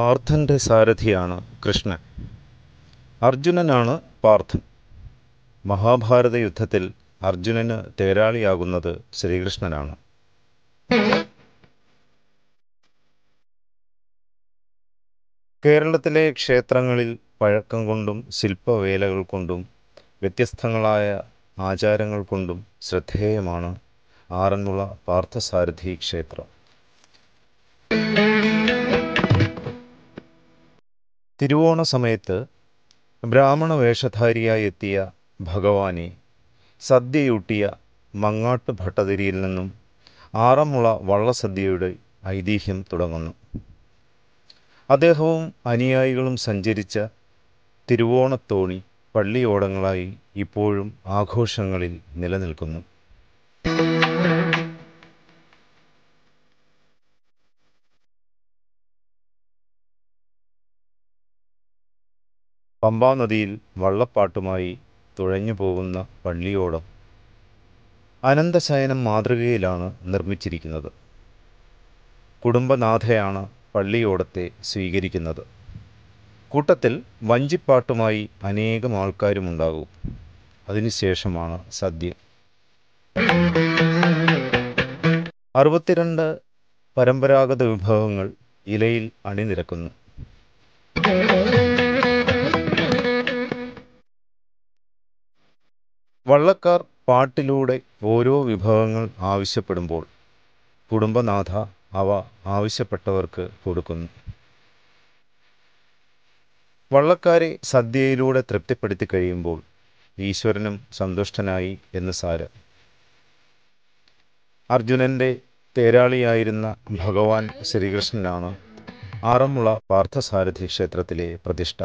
പാർത്ഥൻ്റെ സാരഥിയാണ് കൃഷ്ണൻ അർജുനനാണ് പാർത്ഥൻ മഹാഭാരത യുദ്ധത്തിൽ അർജുനന് തേരാളിയാകുന്നത് ശ്രീകൃഷ്ണനാണ് കേരളത്തിലെ ക്ഷേത്രങ്ങളിൽ പഴക്കം കൊണ്ടും ശില്പവേലകൾ കൊണ്ടും വ്യത്യസ്തങ്ങളായ ആചാരങ്ങൾ കൊണ്ടും ശ്രദ്ധേയമാണ് ആറന്മുള പാർത്ഥസാരഥി ക്ഷേത്രം തിരുവോണ സമയത്ത് ബ്രാഹ്മണ വേഷധാരിയായി എത്തിയ ഭഗവാനെ സദ്യയൂട്ടിയ മങ്ങാട്ട് ഭട്ടതിരിയിൽ നിന്നും ആറന്മുള വള്ളസദ്യയുടെ ഐതിഹ്യം തുടങ്ങുന്നു അദ്ദേഹവും അനുയായികളും സഞ്ചരിച്ച തിരുവോണത്തോണി പള്ളിയോടങ്ങളായി ഇപ്പോഴും ആഘോഷങ്ങളിൽ നിലനിൽക്കുന്നു പമ്പാനദിയിൽ വള്ളപ്പാട്ടുമായി തുഴഞ്ഞു പോകുന്ന പള്ളിയോടം അനന്തശയനം മാതൃകയിലാണ് നിർമ്മിച്ചിരിക്കുന്നത് കുടുംബനാഥയാണ് പള്ളിയോടത്തെ സ്വീകരിക്കുന്നത് കൂട്ടത്തിൽ വഞ്ചിപ്പാട്ടുമായി അനേകം ആൾക്കാരുമുണ്ടാകും അതിനുശേഷമാണ് സദ്യ അറുപത്തിരണ്ട് പരമ്പരാഗത വിഭവങ്ങൾ ഇലയിൽ അണിനിരക്കുന്നു വള്ളക്കാർ പാട്ടിലൂടെ ഓരോ വിഭവങ്ങൾ ആവശ്യപ്പെടുമ്പോൾ കുടുംബനാഥ അവ ആവശ്യപ്പെട്ടവർക്ക് കൊടുക്കുന്നു വള്ളക്കാരെ സദ്യയിലൂടെ തൃപ്തിപ്പെടുത്തി കഴിയുമ്പോൾ ഈശ്വരനും സന്തുഷ്ടനായി എന്ന് സാരം അർജുനന്റെ തേരാളിയായിരുന്ന ഭഗവാൻ ശ്രീകൃഷ്ണനാണ് ആറന്മുള പാർത്ഥസാരഥി ക്ഷേത്രത്തിലെ പ്രതിഷ്ഠ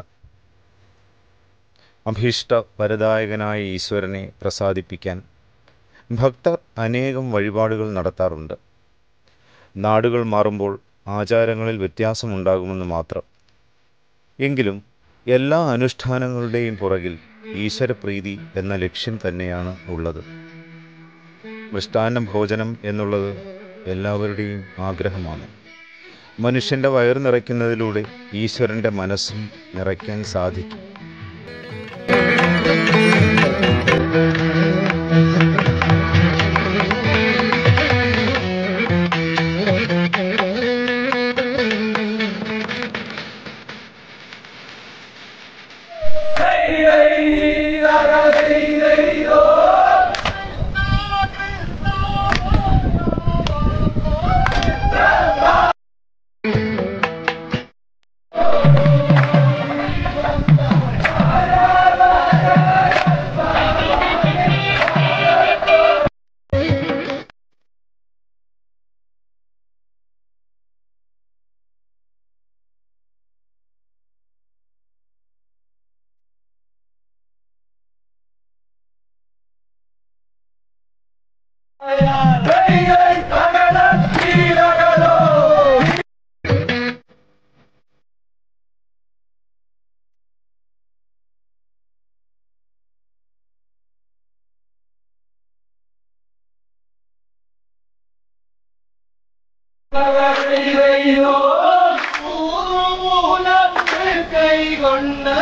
അഭീഷ്ട വരദായകനായ ഈശ്വരനെ പ്രസാദിപ്പിക്കാൻ ഭക്തർ അനേകം വഴിപാടുകൾ നടത്താറുണ്ട് നാടുകൾ മാറുമ്പോൾ ആചാരങ്ങളിൽ വ്യത്യാസമുണ്ടാകുമെന്ന് മാത്രം എങ്കിലും എല്ലാ അനുഷ്ഠാനങ്ങളുടെയും പുറകിൽ ഈശ്വരപ്രീതി എന്ന ലക്ഷ്യം തന്നെയാണ് ഉള്ളത് മൃഷ്ടാന്ന ഭോജനം എന്നുള്ളത് എല്ലാവരുടെയും ആഗ്രഹമാണ് മനുഷ്യൻ്റെ വയറ് നിറയ്ക്കുന്നതിലൂടെ ഈശ്വരൻ്റെ മനസ്സും നിറയ്ക്കാൻ സാധിക്കും കൈകൊണ്ട്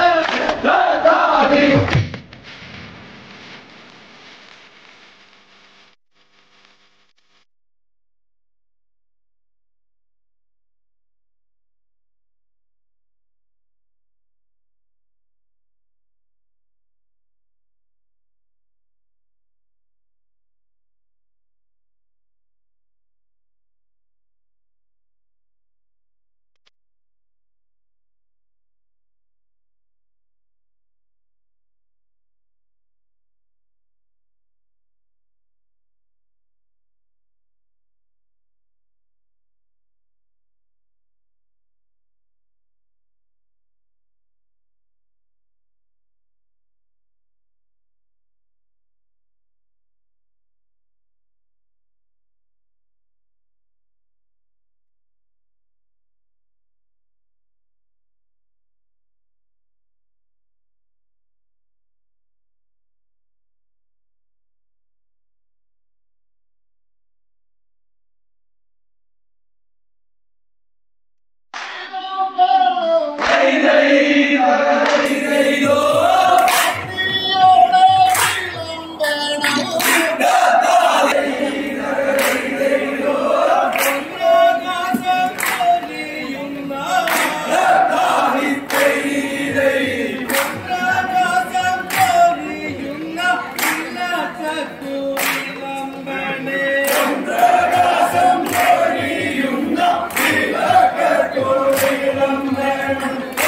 ും